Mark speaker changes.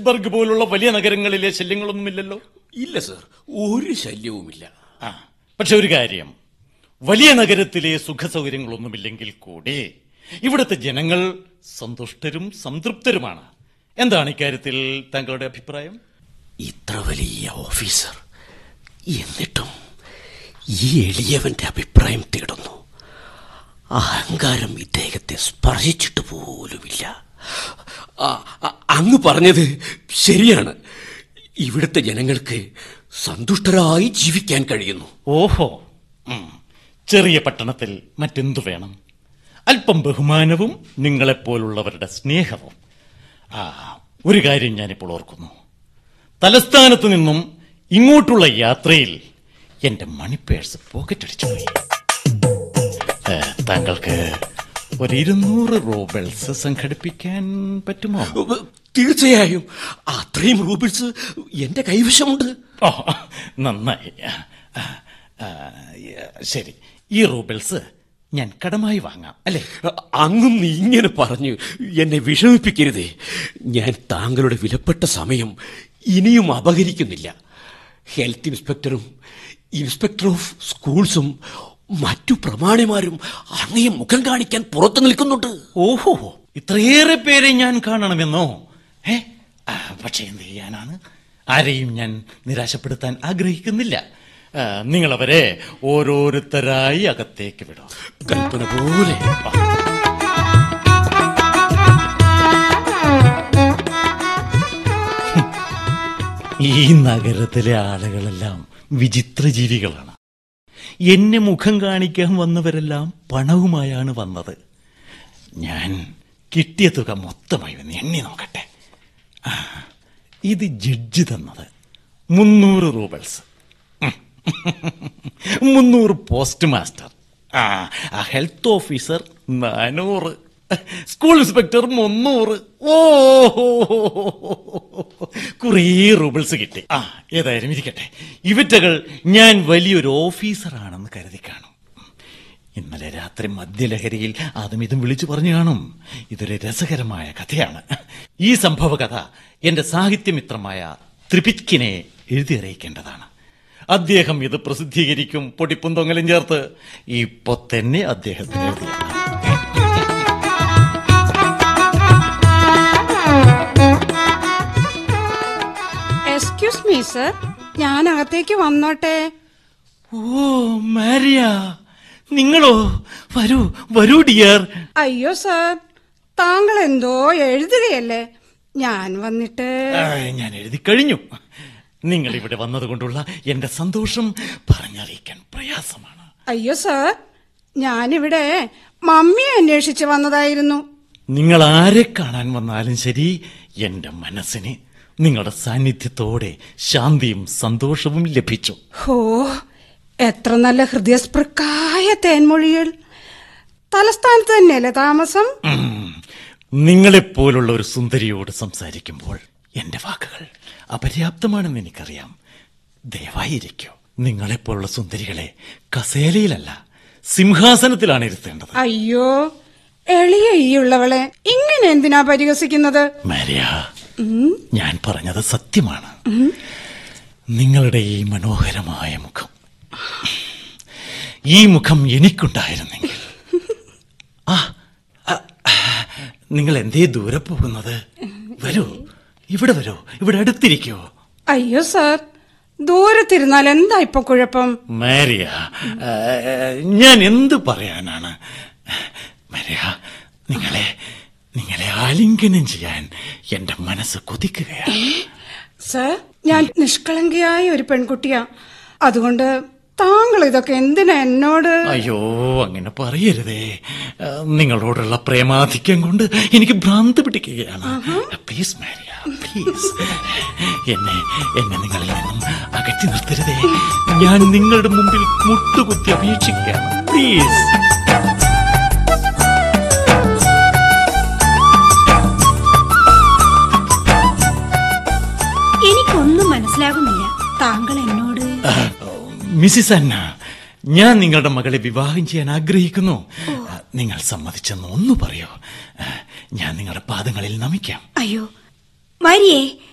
Speaker 1: Petersburg പോലുള്ള വലിയ നഗരങ്ങളിലെ ശല്യങ്ങളൊന്നുമില്ലല്ലോ
Speaker 2: ഇല്ല സർ ഒരു ശല്യവുമില്ല
Speaker 1: ആ പക്ഷെ ഒരു കാര്യം വലിയ നഗരത്തിലെ സുഖസൗകര്യങ്ങളൊന്നുമില്ലെങ്കിൽ കൂടി ഇവിടുത്തെ ജനങ്ങൾ സന്തുഷ്ടരും സംതൃപ്തരുമാണ് എന്താണ് ഇക്കാര്യത്തിൽ താങ്കളുടെ അഭിപ്രായം
Speaker 2: ഇത്ര വലിയ ഓഫീസർ എന്നിട്ടും ഈ എളിയവന്റെ അഭിപ്രായം തേടുന്നു അഹങ്കാരം ഇദ്ദേഹത്തെ സ്പർശിച്ചിട്ട് പോലുമില്ല ആ, അ- അങ്ങ് പറഞ്ഞത് ശരിയാണ് ഇവിടുത്തെ ജനങ്ങൾക്ക് സന്തുഷ്ടരായി ജീവിക്കാൻ കഴിയുന്നു
Speaker 1: ഓഹോ ഉം. ചെറിയ പട്ടണത്തിൽ മറ്റെന്തു വേണം അല്പം ബഹുമാനവും നിങ്ങളെപ്പോലുള്ളവരുടെ സ്നേഹവും ആ ഒരു കാര്യം ഞാനിപ്പോൾ ഓർക്കുന്നു തലസ്ഥാനത്ത് നിന്നും ഇങ്ങോട്ടുള്ള യാത്രയിൽ എന്റെ മണി പേഴ്സ് പോക്കറ്റടിച്ചു പോയി ഏ, താങ്കൾക്ക് ഒരു ഇരുന്നൂറ് റൂബിൾസ് സംഘടിപ്പിക്കാൻ പറ്റുമോ
Speaker 2: തീർച്ചയായും അത്രയും റൂബിൾസ് എന്റെ കൈവശമുണ്ട്
Speaker 1: ഓ നന്നായി ആ, ആ, ശരി ഈ റൂബിൾസ് ഞാൻ കടമായി വാങ്ങാം അല്ലേ
Speaker 2: അങ്ങും നീ ഇങ്ങനെ പറഞ്ഞു എന്നെ വിഷമിപ്പിക്കരുതേ ഞാൻ താങ്കളുടെ വിലപ്പെട്ട സമയം ഇനിയും അപഹരിക്കുന്നില്ല ഹെൽത്ത് ഇൻസ്പെക്ടറും ഇൻസ്പെക്ടർ ഓഫ് സ്കൂൾസും മറ്റു പ്രമാണിമാരും അങ്ങയെ മുഖം കാണിക്കാൻ പുറത്തു നിൽക്കുന്നുണ്ട്
Speaker 1: ഓഹോ ഇത്രയേറെ പേരെ ഞാൻ കാണണമെന്നോ ഏ ആ, പക്ഷേ എന്ത് ചെയ്യാനാണ് ആരെയും ഞാൻ നിരാശപ്പെടുത്താൻ ആഗ്രഹിക്കുന്നില്ല ആ, നിങ്ങളവരെ ഓരോരുത്തരായി അകത്തേക്ക് വിടും
Speaker 2: കൽപ്പന പോലെ
Speaker 1: ഈ നഗരത്തിലെ ആളുകളെല്ലാം വിചിത്ര ജീവികളാണ് എന്നെ മുഖം കാണിക്കാൻ വന്നവരെല്ലാം പണവുമായാണ് വന്നത് ഞാൻ കിട്ടിയ തുക മൊത്തമായി ഒന്ന് എണ്ണി നോക്കട്ടെ ആ, ഇത് ജഡ്ജി തന്നത് മുന്നൂറ് റൂബിൾസ് ഉം. മുന്നൂറ് പോസ്റ്റ് മാസ്റ്റർ ആ ആ ഹെൽത്ത് ഓഫീസർ നാനൂറ് സ്കൂൾ ഇൻസ്പെക്ടർ മുന്നൂറ് ഓ കുറേ റൂബിൾസ് കിട്ടി ആ ഏതായാലും ഇരിക്കട്ടെ ഇവറ്റകൾ ഞാൻ വലിയൊരു ഓഫീസറാണെന്ന് കരുതി കാണും ഇന്നലെ രാത്രി മദ്യലഹരിയിൽ അതും ഇതും വിളിച്ചു പറഞ്ഞു കാണും ഇതൊരു രസകരമായ കഥയാണ് ഈ സംഭവ കഥ എന്റെ സാഹിത്യമിത്രമായ ത്രിപിത്കിനെ എഴുതി അറിയിക്കേണ്ടതാണ് അദ്ദേഹം ഇത് പ്രസിദ്ധീകരിക്കും പൊടിപ്പും തൊങ്ങലും ചേർത്ത് ഇപ്പൊ തന്നെ അദ്ദേഹത്തിന് എഴുതിയാണ്
Speaker 3: എക്സ്ക്യൂസ് മീ സർ ഞാൻ അകത്തേക്ക് വന്നോട്ടെ
Speaker 1: ഓ മാരിയ നിങ്ങളോ വരൂ വരൂ ഡിയർ
Speaker 3: അയ്യോ സർ താങ്കൾ എന്തോ എഴുതുകയല്ലേ ഞാൻ വന്നിട്ട്
Speaker 1: ആ, ഞാൻ എഴുതി കഴിഞ്ഞു നിങ്ങൾ ഇവിടെ വന്നതുകൊണ്ടുള്ള എന്റെ സന്തോഷം പറഞ്ഞറിയിക്കാൻ പ്രയാസമാണ്
Speaker 3: അയ്യോ സർ ഞാനിവിടെ മമ്മിയെ അന്വേഷിച്ച് വന്നതായിരുന്നു
Speaker 1: നിങ്ങൾ ആരെ കാണാൻ വന്നാലും ശരി എന്റെ മനസ്സിന് നിങ്ങളുടെ സാന്നിധ്യത്തോടെ ശാന്തിയും സന്തോഷവും ലഭിച്ചു
Speaker 3: ഹോ എത്ര നല്ല ഹൃദയസ്പൃക്കായ തേൻമൊഴികൾ തലസ്ഥാനത്ത് തന്നെയല്ലേ താമസം
Speaker 1: ഉം. നിങ്ങളെപ്പോലുള്ള ഒരു സുന്ദരിയോട് സംസാരിക്കുമ്പോൾ എന്റെ വാക്കുകൾ അപര്യാപ്തമാണെന്ന് എനിക്കറിയാം ദയവായിരിക്കോ നിങ്ങളെപ്പോലുള്ള സുന്ദരികളെ കസേലയിലല്ല സിംഹാസനത്തിലാണ് ഇരുത്തേണ്ടത്
Speaker 3: അയ്യോ എളിയ ഈ ഉള്ളവളെ ഇങ്ങനെ എന്തിനാ പരിഹസിക്കുന്നത്
Speaker 1: മാരിയ ഞാൻ പറഞ്ഞത് സത്യമാണ് നിങ്ങളുടെ ഈ മനോഹരമായ മുഖം ഈ മുഖം എനിക്കുണ്ടായിരുന്നെങ്കിൽ ആ ആ, നിങ്ങൾ എന്തേ ദൂരെ പോകുന്നത് വരൂ ഇവിടെ വരൂ ഇവിടെ അടുത്തിരിക്കോ
Speaker 3: അയ്യോ സാർ ദൂരത്തിരുന്നാൽ എന്താ ഇപ്പൊ കുഴപ്പം
Speaker 1: മാരിയ ആ, ഞാൻ എന്ത് പറയാനാണ് മാരിയ നിങ്ങളെ നിങ്ങളെ ആലിംഗനം ചെയ്യാൻ എന്റെ മനസ്സ് കൊതിക്കുകയാണ്
Speaker 3: സർ ഞാൻ നിഷ്കളങ്കയായ ഒരു പെൺകുട്ടിയാ അതുകൊണ്ട് താങ്കൾ ഇതൊക്കെ എന്തിനാ എന്നോട്
Speaker 1: അയ്യോ അങ്ങനെ പറയരുതേ ആ, നിങ്ങളോടുള്ള പ്രേമാധിക്യം കൊണ്ട് എനിക്ക് ഭ്രാന്ത് പിടിക്കുകയാണ് പ്ലീസ് മാരിയ പ്ലീസ് എന്നെ എന്നെ നിങ്ങളിൽ നിന്നും അകറ്റി നിർത്തരുതേ ഞാൻ നിങ്ങളുടെ മുമ്പിൽ മുട്ടുകുത്തി അപേക്ഷിക്കുകയാണ് പ്ലീസ്
Speaker 4: എനിക്കൊന്നും മനസ്സിലാകുന്നില്ല താങ്കൾ എന്നോട്
Speaker 1: മിസ്സിസ് അന്ന ഞാൻ നിങ്ങളുടെ മകളെ വിവാഹം ചെയ്യാൻ ആഗ്രഹിക്കുന്നു നിങ്ങൾ സമ്മതിച്ചെന്ന് ഒന്ന് പറയോ ഞാൻ നിങ്ങളുടെ പാദങ്ങളിൽ നമിക്കാം
Speaker 4: അയ്യോ മരിയേ